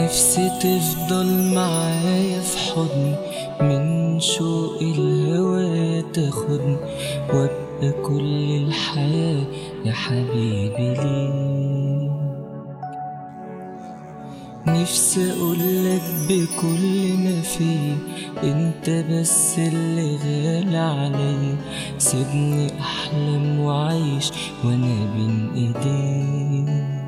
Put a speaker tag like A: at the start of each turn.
A: نفسي تفضل معايا في حضني من شوق الهوى تاخدني وابقى كل الحياة يا حبيبي ليك نفسي اقولك بكل ما فيه انت بس اللي غالي عليا سيبني احلم واعيش وانا بين ايديك